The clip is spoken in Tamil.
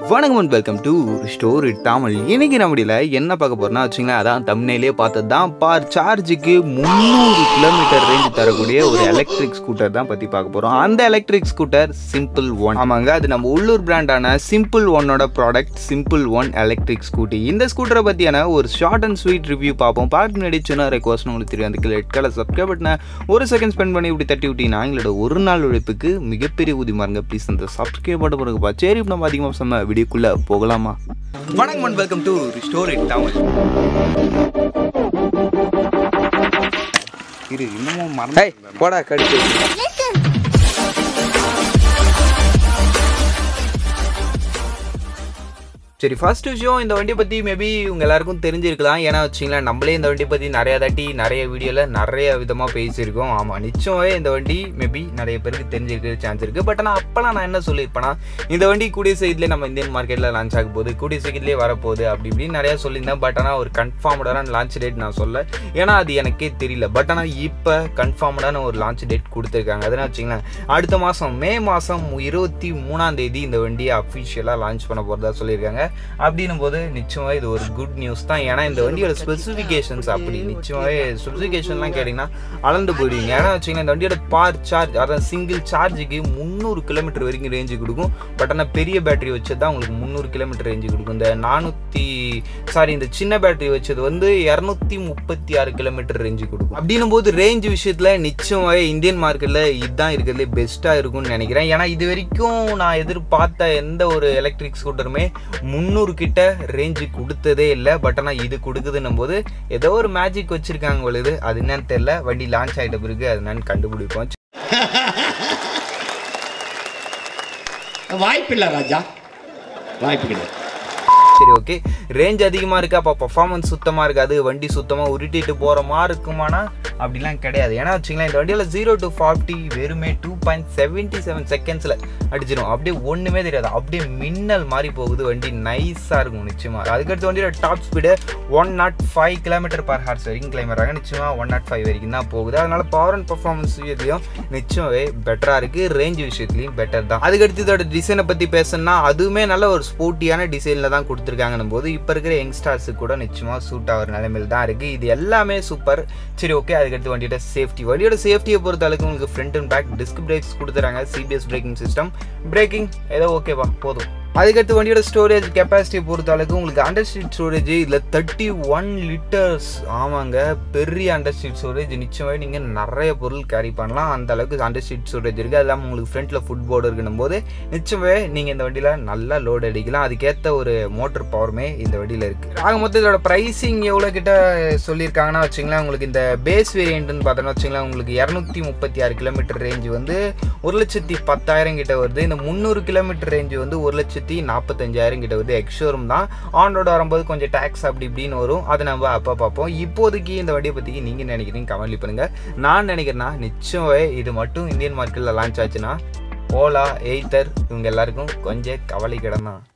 வணக்கம் and welcome to story Tamil இன்னைக்கு நம்மடியில் என்ன பார்க்க போறோம்னா வச்சுங்களேன் அதான் தமிழ்நிலே பார்த்தது தான் பார் சார்ஜுக்கு முந்நூறு கிலோமீட்டர் ரேஞ்ச் தரக்கூடிய ஒரு எலக்ட்ரிக் ஸ்கூட்டர் தான் பற்றி பார்க்க போகிறோம் அந்த எலக்ட்ரிக் ஸ்கூட்டர் சிம்பிள் ஒன் ஆமாங்க அது நம்ம உள்ளூர் பிராண்டான சிம்பிள் ஒன்னோட product simple one electric scooty இந்த ஸ்கூட்டரை பற்றியான ஒரு ஷார்ட் அண்ட் ஸ்வீட் ரிவ்யூ பார்ப்போம் பார்க்க முன்னாடி சொன்ன ரெக்வஸ்ட் உங்களுக்கு தெரியும் அதுக்கு ரெட் கலர் சப்ஸ்கிரைப் பட்டின ஒரு செகண்ட் ஸ்பெண்ட் பண்ணி இப்படி தட்டி விட்டீங்கன்னா எங்களோட ஒரு நாள் உழைப்புக்கு மிகப்பெரிய ஊதியமா இருங்க ப்ளீஸ் அந்த சப்ஸ்கிரைப் பண்ண பிறகுப்பா சரி இப்போ நம்ம அதிகமாக சொன்ன வீடியோக்குள்ளே போகலாமா வணக்கம் and welcome to story Tamil இரு இன்னமும் மறந்து போடா கடிச்சு சரி ஃபர்ஸ்ட் விஷயம் இந்த வண்டியை பற்றி மேபி உங்கள் எல்லாருக்கும் தெரிஞ்சிருக்கலாம் ஏன்னா வச்சிங்களேன் நம்மளே இந்த வண்டியை பற்றி நிறையா தாட்டி நிறைய வீடியோவில் நிறைய விதமாக பேசியிருக்கோம் ஆமாம் நிச்சயமாகவே இந்த வண்டி மேபி நிறைய பேருக்கு தெரிஞ்சிருக்க சான்ஸ் இருக்குது பட் ஆனால் அப்போலாம் நான் என்ன சொல்லியிருப்பேன்னா இந்த வண்டி கூடிய சைட்லேயே நம்ம இந்தியன் மார்க்கெட்டில் லான்ச் ஆக போகுது கூடிய சைட்லேயே வரப்போகுது அப்படி இப்படின்னு நிறையா சொல்லியிருந்தேன் பட் ஆனால் ஒரு கன்ஃபார்ம்டான லான்ச் டேட் நான் சொல்ல ஏன்னா அது எனக்கே தெரியல பட் ஆனால் இப்போ கன்ஃபார்ம்டான ஒரு லான்ச் டேட் கொடுத்துருக்காங்க அதனால் வச்சிங்களேன் அடுத்த மாதம் மே மாதம் இருபத்தி மூணாம் தேதி இந்த வண்டியை அஃபிஷியலாக லான்ச் பண்ண போகிறதா சொல்லியிருக்காங்க அப்படின்னும் போது நிச்சயமாக இது ஒரு குட் நியூஸ் தான் ஏன்னா இந்த வண்டியோட ஸ்பெசிஃபிகேஷன்ஸ் அப்படி நிச்சயமாகவே ஸ்பெசிஃபிகேஷன்லாம் கேட்டிங்கன்னா அளந்து போயிடுவீங்க ஏன்னா வச்சிங்கன்னா இந்த வண்டியோட பார் சார்ஜ் அதான் சிங்கிள் சார்ஜுக்கு முந்நூறு கிலோமீட்டர் வரைக்கும் ரேஞ்சு கொடுக்கும் பட் ஆனால் பெரிய பேட்டரி வச்சது தான் உங்களுக்கு முந்நூறு கிலோமீட்டர் ரேஞ்சு கொடுக்கும் இந்த நானூற்றி சாரி இந்த சின்ன பேட்டரி வச்சது வந்து இரநூத்தி முப்பத்தி ஆறு கிலோமீட்டர் ரேஞ்சு கொடுக்கும் அப்படின்னும் போது ரேஞ்ச் விஷயத்தில் நிச்சயமாகவே இந்தியன் மார்க்கெட்டில் இதுதான் இருக்கிறதுலே பெஸ்ட்டாக இருக்கும்னு நினைக்கிறேன் ஏன்னா இது வரைக்கும் நான் எதிர்பார்த்த எந்த ஒரு எலக்ட்ரிக் ஸ்கூட்டருமே முந்நூறு கிட்ட ரேஞ்சு கொடுத்ததே இல்லை பட் ஆனால் இது கொடுக்குதுன்னும் போது ஏதோ ஒரு மேஜிக் வச்சுருக்காங்க பொழுது அது என்னன்னு தெரில வண்டி லான்ச் ஆகிட்ட பிறகு அது என்னன்னு கண்டுபிடிப்போம் வாய்ப்பில்லை ராஜா வாய்ப்பு கிடையாது சரி ஓகே ரேஞ்ச் அதிகமாக இருக்கு அப்போ பர்ஃபார்மன்ஸ் சுத்தமாக இருக்காது வண்டி சுத்தமாக உருட்டிட்டு போகிற மாதிரி இருக்குமானா அப்படிலாம் கிடையாது ஏன்னா வச்சுங்களேன் இந்த வண்டியில் ஜீரோ டு ஃபார்ட்டி வெறுமே டூ பாயிண்ட் செவன்ட்டி செவன் செகண்ட்ஸில் அடிச்சிடும் அப்படியே ஒன்றுமே தெரியாது அப்படியே மின்னல் மாதிரி போகுது வண்டி நைஸாக இருக்கும் நிச்சயமாக அதுக்கடுத்து வண்டியோட top speed one nought five kilometre per hour வரைக்கும் கிளைம் வராங்க நிச்சயமாக ஒன் நாட் ஃபைவ் வரைக்கும் தான் போகுது அதனால பவர் அண்ட் பர்ஃபார்மன்ஸ் விஷயத்துலையும் நிச்சயமாவே பெட்டராக இருக்குது ரேஞ்ச் விஷயத்துலையும் பெட்டர் தான் அதுக்கடுத்து இதோட டிசைனை பற்றி பேசணும்னா அதுவுமே நல்ல ஒரு ஸ்போர்ட்டியான டிசைனில் தான் கொடுத்துருக்காங்கன்னும் போது இப்போ இருக்கிற யங்ஸ்டர்ஸுக்கு கூட நிச்சயமாக சூட் ஆகிற நிலைமையில் தான் இருக்குது இது எல்லாமே சூப்பர் சரி ஓகே அதுக்கடுத்து வண்டியோட சேஃப்டி வண்டியோட சேஃப்டியை பொறுத்த அளவுக்கு உங்களுக்கு front and back disc brakes கொடுத்துறாங்க சிபிஎஸ் பிரேக்கிங் சிஸ்டம் பிரேக்கிங் ஏதோ ஓகேவா போதும் அதுக்கடுத்து வண்டியோட ஸ்டோரேஜ் கெப்பாசிட்டியை பொறுத்த அளவுக்கு உங்களுக்கு அண்டர் ஸ்ட்ரீட் ஸ்டோரேஜ் இதில் தேர்ட்டி ஒன் லிட்டர்ஸ் ஆமாங்க பெரிய அண்டர் ஸ்ட்ரீட் ஸ்டோரேஜ் நிச்சயமாகவே நீங்கள் நிறைய பொருள் கேரி பண்ணலாம் அந்த அளவுக்கு அண்டர் ஸ்ட்ரீட் ஸ்டோரேஜ் இருக்குது அது இல்லாமல் உங்களுக்கு ஃப்ரண்ட்டில் ஃபுட் போர்டு இருக்கணும் போது நிச்சயமாகவே நீங்கள் இந்த வண்டியில் நல்லா லோட் அடிக்கலாம் அதுக்கேற்ற ஒரு மோட்டர் பவருமே இந்த வண்டியில் இருக்குது ஆக மொத்தம் இதோட ப்ரைஸிங் எவ்வளோ கிட்ட சொல்லியிருக்காங்கன்னா வச்சுங்களேன் உங்களுக்கு இந்த பேஸ் வேரியண்ட்னு பார்த்தோன்னா வச்சுங்களேன் உங்களுக்கு இரநூத்தி முப்பத்தி ஆறு கிலோமீட்டர் ரேஞ்சு வந்து ஒரு லட்சத்தி பத்தாயிரம் கிட்ட வருது இந்த முந்நூறு கிலோமீட்டர் ரேஞ்சு வந்து ஒரு லட்சத்தி நாற்பத்தஞ்சாயிரம் கிட்ட வருது எக்ஷோரூம் தான் ஆன் ரோடு வரும்போது கொஞ்சம் டேக்ஸ் அப்படி இப்படின்னு வரும் அதை நம்ம அப்போ பார்ப்போம் இப்போதைக்கு இந்த வண்டியை பற்றி நீங்கள் நினைக்கிறீங்க கமெண்ட்லி பண்ணுங்கள் நான் நினைக்கிறேன்னா நிச்சயமே இது மட்டும் இந்தியன் மார்க்கெட்டில் லான்ச் ஆச்சுன்னா ஓலா எய்தர் இவங்க எல்லாருக்கும் கொஞ்சம் கவலை கிடந்தான்